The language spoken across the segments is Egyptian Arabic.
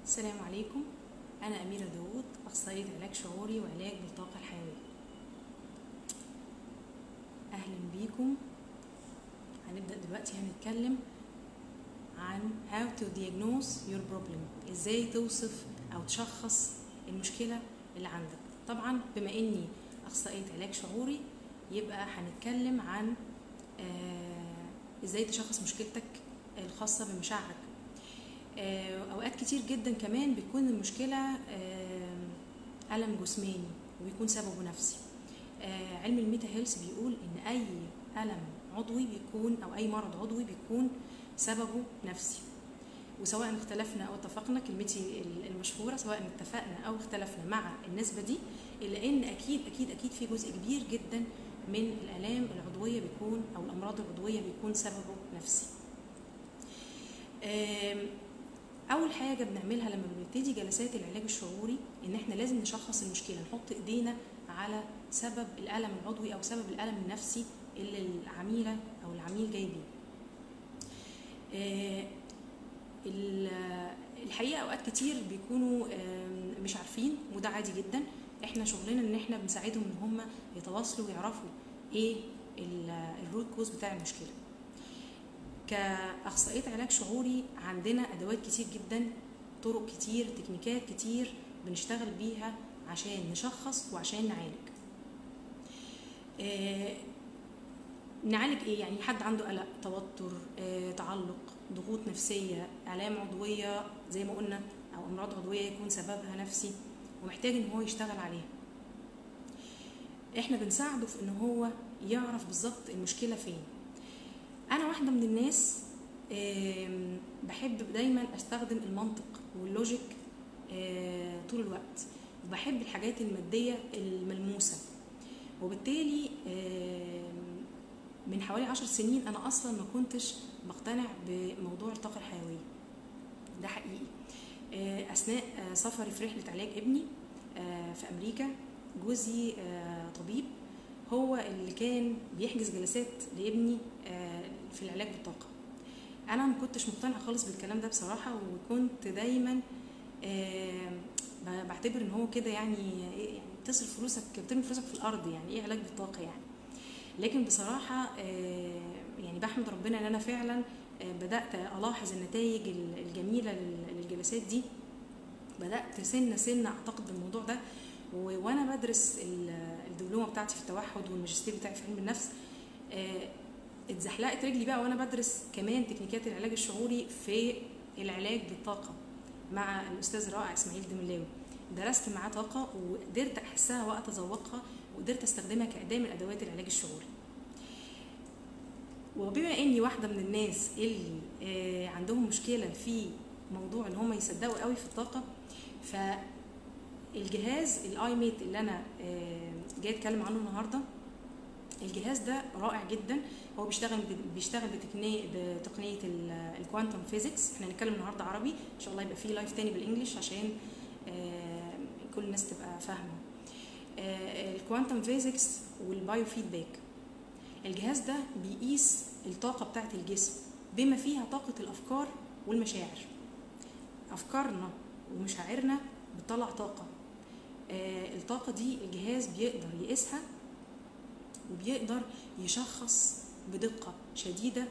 السلام عليكم أنا أميرة داوود أخصائية علاج شعوري وعلاج بالطاقة الحيوية أهلا بيكم هنبدأ دلوقتي هنتكلم عن how to diagnose your problem إزاي توصف أو تشخص المشكلة اللي عندك طبعا بما إني أخصائية علاج شعوري يبقى هنتكلم عن آه إزاي تشخص مشكلتك الخاصة بمشاعرك اوقات كتير جدا كمان بيكون المشكله الم جسماني وبيكون سببه نفسي علم الميتا هيلث بيقول ان اي الم عضوي بيكون او اي مرض عضوي بيكون سببه نفسي وسواء اختلفنا او اتفقنا كلمتي المشهوره سواء اتفقنا او اختلفنا مع النسبه دي الا ان اكيد اكيد اكيد في جزء كبير جدا من الالام العضويه بيكون او الامراض العضويه بيكون سببه نفسي اول حاجه بنعملها لما بنبتدي جلسات العلاج الشعوري ان احنا لازم نشخص المشكله نحط ايدينا على سبب الالم العضوي او سبب الالم النفسي اللي العميله او العميل جاي بيه الحقيقه اوقات كتير بيكونوا مش عارفين وده عادي جدا احنا شغلنا ان احنا بنساعدهم ان هم يتواصلوا ويعرفوا ايه الروت كوز بتاع المشكله كأخصائية علاج شعوري عندنا أدوات كتير جدا طرق كتير تكنيكات كتير بنشتغل بيها عشان نشخص وعشان نعالج آه نعالج ايه يعني حد عنده قلق توتر آه، تعلق ضغوط نفسية آلام عضوية زي ما قلنا أو أمراض عضوية يكون سببها نفسي ومحتاج إن هو يشتغل عليها احنا بنساعده في ان هو يعرف بالظبط المشكلة فين انا واحده من الناس بحب دايما استخدم المنطق واللوجيك طول الوقت وبحب الحاجات الماديه الملموسه وبالتالي من حوالي عشر سنين انا اصلا ما كنتش بقتنع بموضوع الطاقه الحيويه ده حقيقي اثناء سفري في رحله علاج ابني في امريكا جوزي طبيب هو اللي كان بيحجز جلسات لابني في العلاج بالطاقه انا ما كنتش مقتنعه خالص بالكلام ده بصراحه وكنت دايما بعتبر ان هو كده يعني يعني تصرف فلوسك بترمي فلوسك في الارض يعني ايه علاج بالطاقه يعني لكن بصراحه يعني بحمد ربنا ان انا فعلا بدات الاحظ النتائج الجميله للجلسات دي بدات سنه سنه اعتقد بالموضوع ده وانا بدرس الدبلومه بتاعتي في التوحد والماجستير بتاعي في علم النفس اتزحلقت رجلي بقى وانا بدرس كمان تكنيكات العلاج الشعوري في العلاج بالطاقه مع الاستاذ الرائع اسماعيل دملاوي درست معاه طاقه وقدرت احسها واتذوقها وقدرت استخدمها كاداه من ادوات العلاج الشعوري وبما اني واحده من الناس اللي عندهم مشكله في موضوع ان هم يصدقوا قوي في الطاقه فالجهاز الاي ميت اللي انا جاي اتكلم عنه النهارده الجهاز ده رائع جدا هو بيشتغل بيشتغل بتقنيه بتقنيه الكوانتم فيزيكس احنا هنتكلم النهارده عربي ان شاء الله يبقى فيه لايف تاني بالانجلش عشان كل الناس تبقى فاهمه الكوانتم فيزيكس والبايو فيدباك الجهاز ده بيقيس الطاقه بتاعه الجسم بما فيها طاقه الافكار والمشاعر افكارنا ومشاعرنا بتطلع طاقه الطاقه دي الجهاز بيقدر يقيسها وبيقدر يشخص بدقة شديدة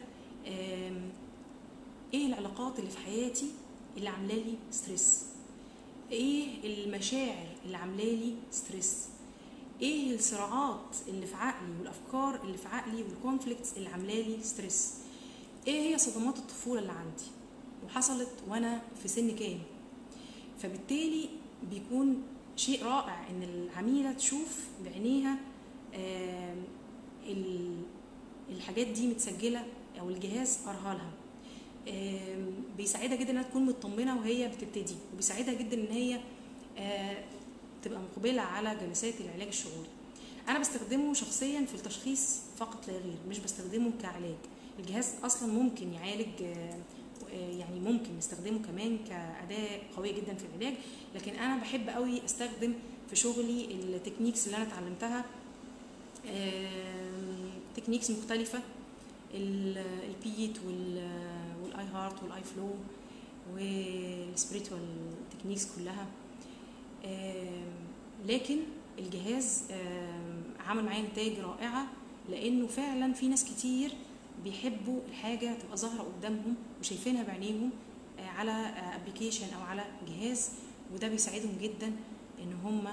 ايه العلاقات اللي في حياتي اللي عاملة لي ستريس ايه المشاعر اللي عاملة لي ستريس ايه الصراعات اللي في عقلي والافكار اللي في عقلي والكونفليكتس اللي عاملة لي ستريس ايه هي صدمات الطفولة اللي عندي وحصلت وانا في سن كام فبالتالي بيكون شيء رائع ان العميلة تشوف بعينيها الحاجات دي متسجله او الجهاز قراها لها بيساعدها جدا انها تكون مطمنه وهي بتبتدي وبيساعدها جدا ان هي تبقى مقبله على جلسات العلاج الشعوري انا بستخدمه شخصيا في التشخيص فقط لا غير مش بستخدمه كعلاج الجهاز اصلا ممكن يعالج يعني ممكن نستخدمه كمان كاداه قويه جدا في العلاج لكن انا بحب قوي استخدم في شغلي التكنيكس اللي انا اتعلمتها تكنيكس مختلفة البيت والاي هارت والاي فلو والسبiritual التكنيكس كلها آم، لكن الجهاز آم، عمل معايا نتائج رائعه لانه فعلا في ناس كتير بيحبوا الحاجه تبقى ظاهره قدامهم وشايفينها بعينيهم آه، على ابلكيشن او على جهاز وده بيساعدهم جدا ان هم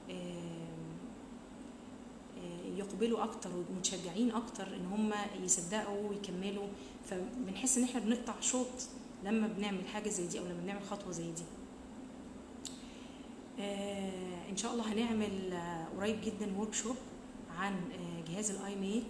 يقبلوا اكتر ومتشجعين اكتر ان هم يصدقوا ويكملوا فبنحس ان احنا بنقطع شوط لما بنعمل حاجه زي دي او لما بنعمل خطوه زي دي آه، ان شاء الله هنعمل آه، قريب جدا ورك شوب عن آه، جهاز الاي ميت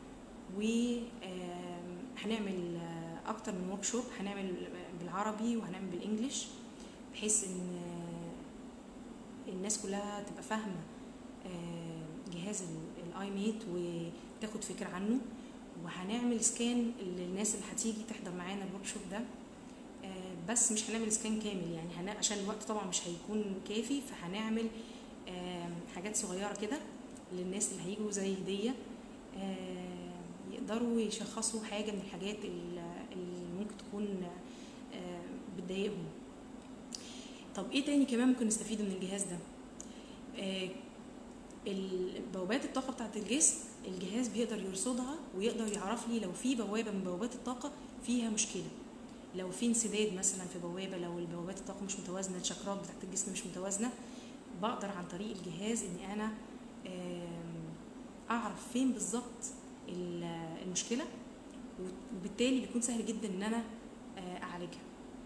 وهنعمل اكتر من ورك شوب هنعمل بالعربي وهنعمل بالانجلش بحيث ان آه، الناس كلها تبقى فاهمه آه، جهاز الاي ميت وتاخد فكره عنه وهنعمل سكان للناس اللي هتيجي تحضر معانا الورك شوب ده آه، بس مش هنعمل سكان كامل يعني هن... عشان الوقت طبعا مش هيكون كافي فهنعمل آم، حاجات صغيره كده للناس اللي هيجوا زي هديه آم، يقدروا يشخصوا حاجه من الحاجات اللي اللي ممكن تكون آم، بتضايقهم طب ايه تاني كمان ممكن نستفيده من الجهاز ده آه، البوابات الطاقه بتاعت الجسم الجهاز بيقدر يرصدها ويقدر يعرف لي لو في بوابه من بوابات الطاقه فيها مشكله لو في انسداد مثلا في بوابه لو البوابات الطاقه مش متوازنه الشكرات بتاعت الجسم مش متوازنه بقدر عن طريق الجهاز اني انا آم، اعرف فين بالظبط ال- المشكله وبالتالي بيكون سهل جدا ان انا آه، اعالجها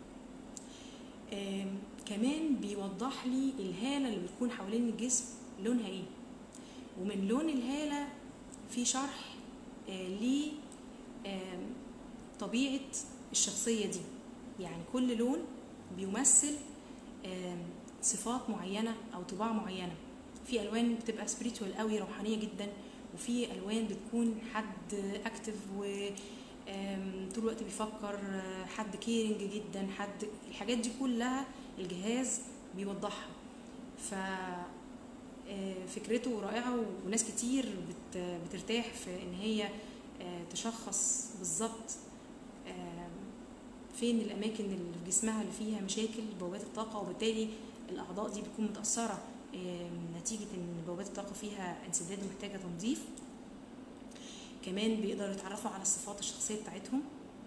آم، كمان بيوضح لي الهاله اللي بتكون حوالين الجسم لونها ايه ومن لون الهاله في شرح آه، ل آم، طبيعه الشخصيه دي يعني كل لون بيمثل آم، صفات معينه او طباع معينه في الوان بتبقى سبiritual قوي روحانيه جدا وفي الوان بتكون حد اكتف و آم، طول الوقت بيفكر آه، حد كيرنج جدا حد الحاجات دي كلها الجهاز بيوضحها ف آه، فكرته رائعه وناس كتير بت- بترتاح في ان هي آه، تشخص بالظبط آم، فين الاماكن اللي في جسمها اللي فيها مشاكل بوابات الطاقه وبالتالي الاعضاء دي بتكون متاثره آم، نتيجه ان بوابات الطاقه فيها انسداد ومحتاجه تنظيف كمان بيقدروا يتعرفوا على الصفات الشخصيه بتاعتهم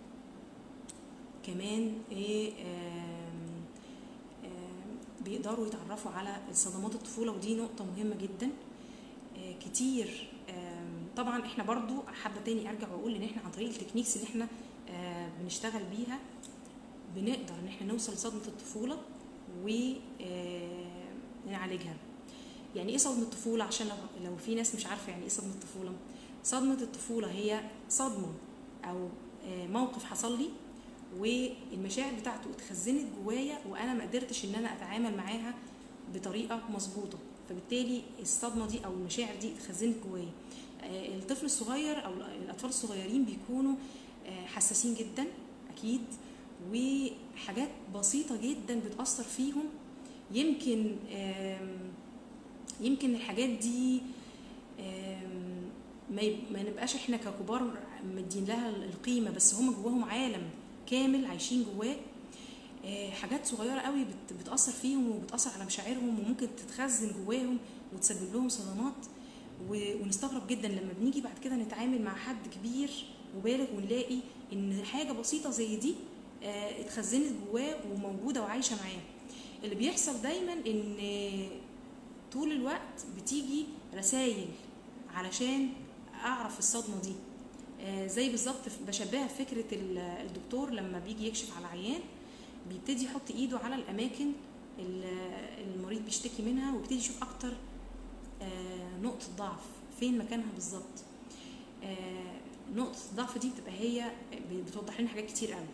كمان ايه آم، آم، بيقدروا يتعرفوا على صدمات الطفوله ودي نقطه مهمه جدا آه، كتير آم، طبعا احنا برضو حابه تاني ارجع واقول ان احنا عن طريق التكنيكس اللي احنا آه، بنشتغل بيها بنقدر ان احنا نوصل لصدمه الطفوله ونعالجها يعني ايه صدمه الطفوله عشان لو لو في ناس مش عارفه يعني ايه صدمه الطفوله صدمه الطفوله هي صدمه او آه، موقف حصل لي والمشاعر بتاعته اتخزنت جوايا وانا ما قدرتش ان انا اتعامل معاها بطريقه مظبوطه فبالتالي الصدمه دي او المشاعر دي اتخزنت جوايا آه، الطفل الصغير او الاطفال الصغيرين بيكونوا آه، حساسين جدا اكيد وحاجات بسيطه جدا بتاثر فيهم يمكن آم، يمكن الحاجات دي آم، ما يب- ما نبقاش احنا ككبار مدين لها القيمه بس هم جواهم عالم كامل عايشين جواه آه، حاجات صغيره قوي بت- بتاثر فيهم وبتاثر على مشاعرهم وممكن تتخزن جواهم وتسبب لهم صدمات و- ونستغرب جدا لما بنيجي بعد كده نتعامل مع حد كبير وبالغ ونلاقي ان حاجه بسيطه زي دي آه، اتخزنت جواه وموجوده وعايشه معاه اللي بيحصل دايما ان طول الوقت بتيجي رسائل علشان اعرف الصدمه دي آه، زي بالظبط بشبهها بفكره ال- الدكتور لما بيجي يكشف على عيان بيبتدي يحط ايده على الاماكن اللي المريض بيشتكي منها ويبتدي يشوف اكتر آه، نقطه ضعف فين مكانها بالظبط آه، نقطه الضعف دي بتبقى هي بتوضح لنا حاجات كتير قوي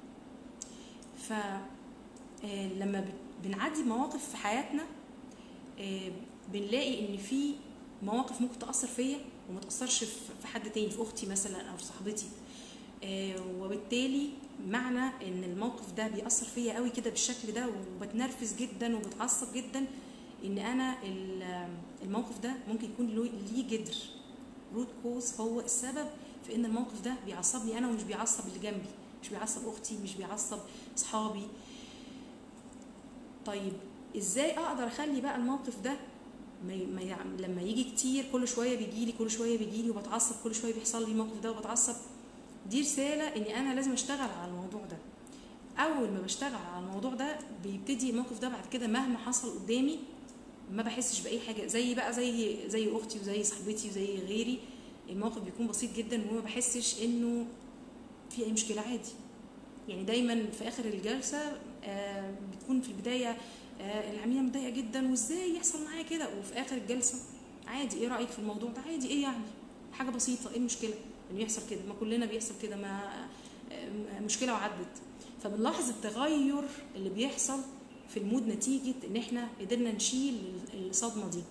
ف آه، لما بت- بنعدي مواقف في حياتنا آه، بنلاقي ان في مواقف ممكن تاثر فيا وما تاثرش في في حد تاني في اختي مثلا او في صاحبتي آه، وبالتالي معنى ان الموقف ده بيأثر فيا قوي كده بالشكل ده وبتنرفز جدا وبتعصب جدا ان انا ال- الموقف ده ممكن يكون له- ليه جدر روت كوز هو السبب في ان الموقف ده بيعصبني انا ومش بيعصب اللي جنبي مش بيعصب اختي مش بيعصب اصحابي طيب ازاي اقدر اخلي بقى الموقف ده ما ي- ما يع- لما يجي كتير كل شويه بيجي لي كل شويه بيجي لي وبتعصب كل شويه بيحصل لي الموقف ده وبتعصب دي رساله اني انا لازم اشتغل على الموضوع ده اول ما بشتغل على الموضوع ده بيبتدي الموقف ده بعد كده مهما حصل قدامي ما بحسش باي حاجه زي بقى زي زي اختي وزي صاحبتي وزي غيري الموقف بيكون بسيط جدا وما بحسش انه في اي مشكله عادي يعني دايما في اخر الجلسه آه، بتكون في البدايه آه، العميله متضايقه جدا وازاي يحصل معايا كده وفي اخر الجلسه عادي ايه رايك في الموضوع ده عادي ايه يعني حاجه بسيطه ايه المشكله انه يحصل كده ما كلنا بيحصل كده ما آه، مشكله وعدت فبنلاحظ التغير اللي بيحصل في المود نتيجه ان احنا قدرنا نشيل الصدمه دي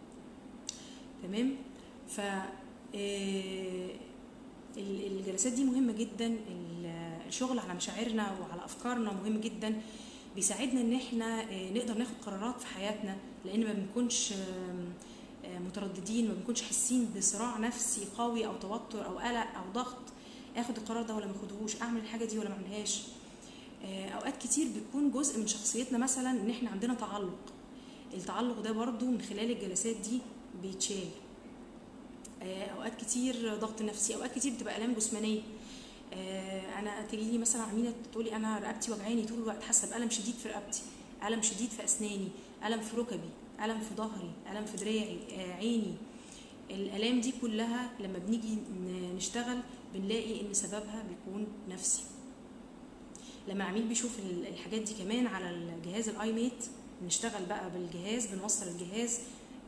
تمام ف آه، ال- الجلسات دي مهمه جدا ال- الشغل على مشاعرنا وعلى افكارنا مهم جدا بيساعدنا ان احنا آه، نقدر ناخد قرارات في حياتنا لان ما بنكونش آم، آه، مترددين ما بنكونش حاسين بصراع نفسي قوي او توتر او قلق او ضغط اخد القرار ده ولا ما اخدهوش اعمل الحاجه دي ولا ما اعملهاش آه، اوقات كتير بيكون جزء من شخصيتنا مثلا ان احنا عندنا تعلق التعلق ده برضو من خلال الجلسات دي بيتشال آه، اوقات كتير ضغط نفسي اوقات كتير بتبقى الام جسمانيه آه، انا تجي لي مثلا عميله تقولي انا رقبتي وجعاني طول الوقت حاسه بالم شديد في رقبتي الم شديد في اسناني الم في ركبي الم في ظهري الم في دراعي آه، عيني الالام دي كلها لما بنيجي ن- نشتغل بنلاقي ان سببها بيكون نفسي لما العميل بيشوف ال- الحاجات دي كمان على الجهاز الاي ميت بنشتغل بقى بالجهاز بنوصل الجهاز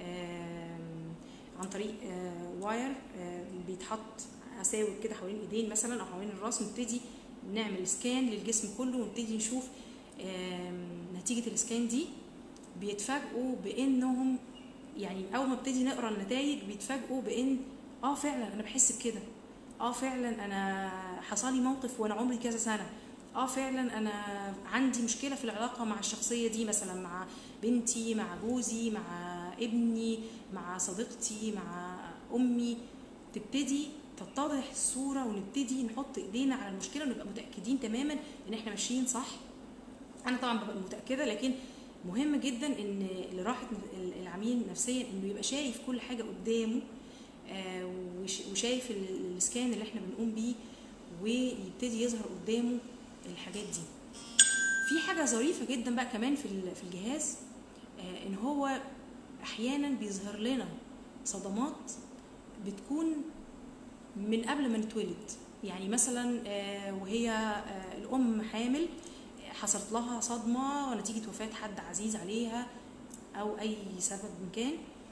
آم، عن طريق آه، واير آه، بيتحط اساور كده حوالين الايدين مثلا او حوالين الراس نبتدي نعمل سكان للجسم كله ونبتدي نشوف آم، نتيجه السكان دي بيتفاجئوا بانهم يعني اول ما ابتدي نقرا النتائج بيتفاجئوا بان اه فعلا انا بحس بكده اه فعلا انا حصل لي موقف وانا عمري كذا سنه اه فعلا انا عندي مشكله في العلاقه مع الشخصيه دي مثلا مع بنتي مع جوزي مع ابني مع صديقتي مع امي تبتدي تتضح الصوره ونبتدي نحط ايدينا على المشكله ونبقى متاكدين تماما ان احنا ماشيين صح انا طبعا ببقى متاكده لكن مهم جدا ان لراحه العميل نفسيا انه يبقى شايف كل حاجه قدامه آه، وش- وشايف ال- السكان اللي احنا بنقوم بيه ويبتدي يظهر قدامه الحاجات دي في حاجه ظريفه جدا بقى كمان في ال- في الجهاز آه، ان هو احيانا بيظهر لنا صدمات بتكون من قبل ما نتولد يعني مثلا آه، وهي آه، الام حامل حصلت لها صدمه نتيجه وفاه حد عزيز عليها او اي سبب من كان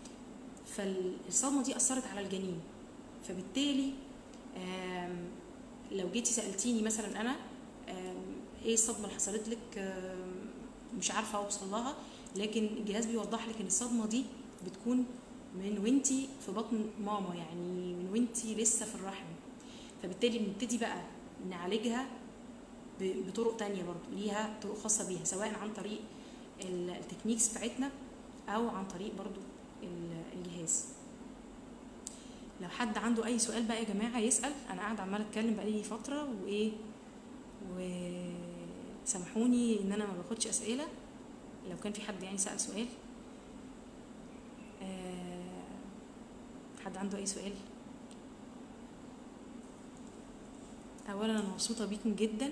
فالصدمه دي اثرت على الجنين فبالتالي آم، لو جيتي سالتيني مثلا انا آم، ايه الصدمه اللي حصلت لك آم، مش عارفه اوصل لها لكن الجهاز بيوضح لك ان الصدمه دي بتكون من وانتي في بطن ماما يعني من وانتي لسه في الرحم فبالتالي بنبتدي بقى نعالجها ب- بطرق تانية برضو ليها طرق خاصة بيها سواء عن طريق ال- التكنيكس بتاعتنا أو عن طريق برضو ال- الجهاز لو حد عنده أي سؤال بقى يا جماعة يسأل أنا قاعدة عمالة أتكلم بقالي فترة وإيه وسامحوني إن أنا ما باخدش أسئلة لو كان في حد يعني سأل سؤال آه، حد عنده أي سؤال أولا أنا مبسوطة بيكم جدا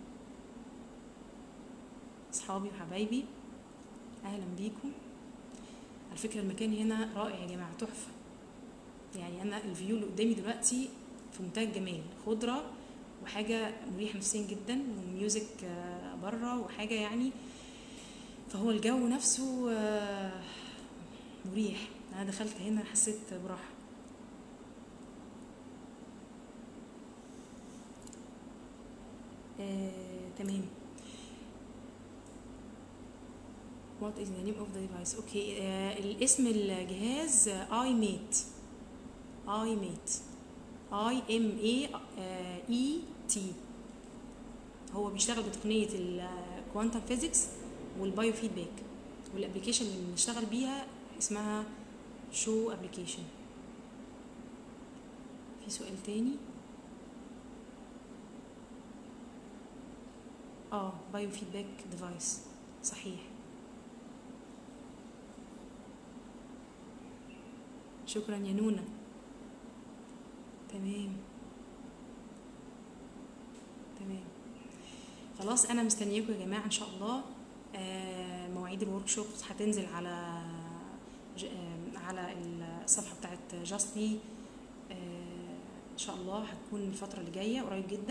أصحابي وحبايبي أهلا بيكم على فكرة المكان هنا رائع يا جماعة تحفة يعني أنا الفيو اللي قدامي دلوقتي في منتهى الجمال خضرة وحاجة مريحة نفسيا جدا وميوزك آه، بره وحاجة يعني فهو الجو نفسه آه، مريح أنا دخلت هنا حسيت براحة آه، تمام What is the name of the device? اوكي آه الاسم الجهاز اي ميت اي ميت اي ام اي اي تي هو بيشتغل بتقنية الكوانتم فيزيكس والبايو فيدباك والابلكيشن اللي بنشتغل بيها اسمها شو ابلكيشن في سؤال تاني اه بايو فيدباك ديفايس صحيح شكرا يا نونا تمام تمام خلاص انا مستنياكم يا جماعه ان شاء الله آه، مواعيد الورك شوب هتنزل على ج- آه، على الصفحه بتاعت جاست مي ان شاء الله هتكون الفتره اللي جايه قريب جدا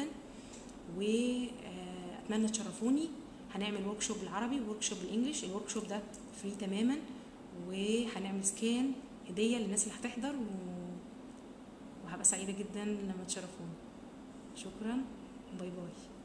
واتمنى تشرفوني هنعمل ورك شوب بالعربي ورك شوب بالانجلش الورك شوب ده فري تماما وهنعمل سكان هديه للناس اللي هتحضر و... وهبقى سعيده جدا لما تشرفوني شكرا باي باي